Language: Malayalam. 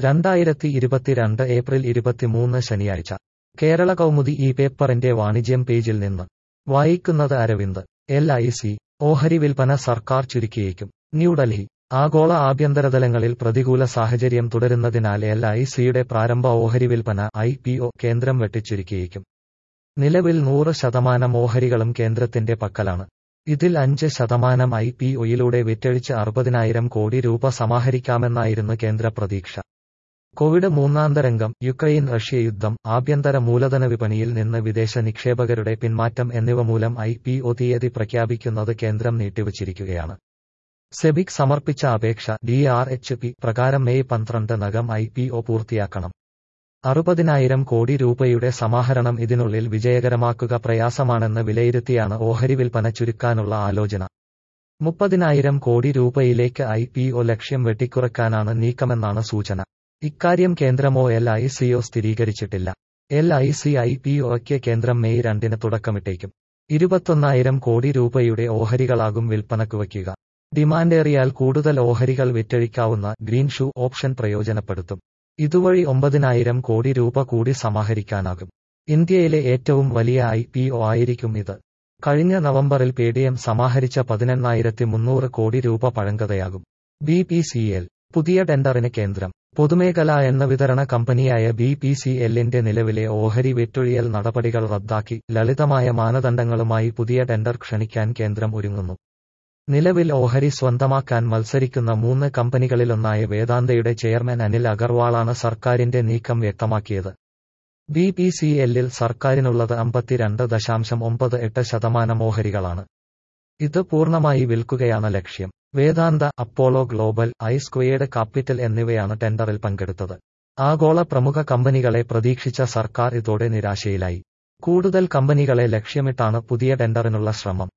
രണ്ടായിരത്തി ഇരുപത്തിരണ്ട് ഏപ്രിൽ ഇരുപത്തിമൂന്ന് ശനിയാഴ്ച കേരള കൗമുദി ഈ പേപ്പറിന്റെ വാണിജ്യം പേജിൽ നിന്ന് വായിക്കുന്നത് അരവിന്ദ് എൽ ഐ സി ഓഹരി വിൽപ്പന സർക്കാർ ചുരുക്കിയേക്കും ന്യൂഡൽഹി ആഗോള ആഭ്യന്തരതലങ്ങളിൽ പ്രതികൂല സാഹചര്യം തുടരുന്നതിനാൽ എൽ ഐ സിയുടെ പ്രാരംഭ ഓഹരി വിൽപ്പന ഐ പി ഒ കേന്ദ്രം വെട്ടിച്ചുരുക്കിയേക്കും നിലവിൽ നൂറ് ശതമാനം ഓഹരികളും കേന്ദ്രത്തിന്റെ പക്കലാണ് ഇതിൽ അഞ്ച് ശതമാനം ഐ പി ഒയിലൂടെ വിറ്റഴിച്ച് അറുപതിനായിരം കോടി രൂപ സമാഹരിക്കാമെന്നായിരുന്നു കേന്ദ്ര പ്രതീക്ഷ കോവിഡ് മൂന്നാന്തരംഗം യുക്രൈൻ റഷ്യ യുദ്ധം ആഭ്യന്തര മൂലധന വിപണിയിൽ നിന്ന് വിദേശ നിക്ഷേപകരുടെ പിന്മാറ്റം എന്നിവ മൂലം ഐ പി ഒ തീയതി പ്രഖ്യാപിക്കുന്നത് കേന്ദ്രം നീട്ടിവച്ചിരിക്കുകയാണ് സെബിക് സമർപ്പിച്ച അപേക്ഷ ഡി ആർ എച്ച് പി പ്രകാരം മെയ് പന്ത്രണ്ടിനകം ഐ പി ഒ പൂർത്തിയാക്കണം അറുപതിനായിരം കോടി രൂപയുടെ സമാഹരണം ഇതിനുള്ളിൽ വിജയകരമാക്കുക പ്രയാസമാണെന്ന് വിലയിരുത്തിയാണ് ഓഹരി വിൽപ്പന ചുരുക്കാനുള്ള ആലോചന മുപ്പതിനായിരം കോടി രൂപയിലേക്ക് ഐ പി ഒ ലക്ഷ്യം വെട്ടിക്കുറക്കാനാണ് നീക്കമെന്നാണ് സൂചന ഇക്കാര്യം കേന്ദ്രമോ എൽ ഐ സിയോ സ്ഥിരീകരിച്ചിട്ടില്ല L I C I P ഒയ്ക്ക് കേന്ദ്രം മെയ് രണ്ടിന് തുടക്കമിട്ടേക്കും ഇരുപത്തൊന്നായിരം കോടി രൂപയുടെ ഓഹരികളാകും വിൽപ്പനക്ക് വയ്ക്കുക ഡിമാൻഡേറിയാൽ കൂടുതൽ ഓഹരികൾ വിറ്റഴിക്കാവുന്ന ഗ്രീൻ ഷൂ ഓപ്ഷൻ പ്രയോജനപ്പെടുത്തും ഇതുവഴി ഒമ്പതിനായിരം കോടി രൂപ കൂടി സമാഹരിക്കാനാകും ഇന്ത്യയിലെ ഏറ്റവും വലിയ ഐ പി ഒ ആയിരിക്കും ഇത് കഴിഞ്ഞ നവംബറിൽ പേടിഎം സമാഹരിച്ച പതിനെണ്ണായിരത്തി മുന്നൂറ് കോടി രൂപ പഴങ്കതയാകും ബി പി സി എൽ പുതിയ ടെൻഡറിന് കേന്ദ്രം പൊതുമേഖലാ എണ്ണ വിതരണ കമ്പനിയായ ബി പി സി എല്ലിന്റെ നിലവിലെ ഓഹരി വിറ്റൊഴിയൽ നടപടികൾ റദ്ദാക്കി ലളിതമായ മാനദണ്ഡങ്ങളുമായി പുതിയ ടെൻഡർ ക്ഷണിക്കാൻ കേന്ദ്രം ഒരുങ്ങുന്നു നിലവിൽ ഓഹരി സ്വന്തമാക്കാൻ മത്സരിക്കുന്ന മൂന്ന് കമ്പനികളിലൊന്നായ വേദാന്തയുടെ ചെയർമാൻ അനിൽ അഗർവാളാണ് സർക്കാരിന്റെ നീക്കം വ്യക്തമാക്കിയത് ബി പി സി എല്ലിൽ സർക്കാരിനുള്ളത് അമ്പത്തിരണ്ട് ദശാംശം ഒമ്പത് എട്ട് ശതമാനം ഓഹരികളാണ് ഇത് പൂർണ്ണമായി വിൽക്കുകയാണ് ലക്ഷ്യം Vedanta Apollo Global I squared capital എന്നിവയാണ് ടെൻഡറിൽ പങ്കെടുത്തത് ആഗോള പ്രമുഖ കമ്പനികളെ പ്രതീക്ഷിച്ച സർക്കാർ ഇതോടെ നിരാശയിലായി കൂടുതൽ കമ്പനികളെ ലക്ഷ്യമിട്ടാണ് പുതിയ ടെൻഡറിനുള്ള ശ്രമം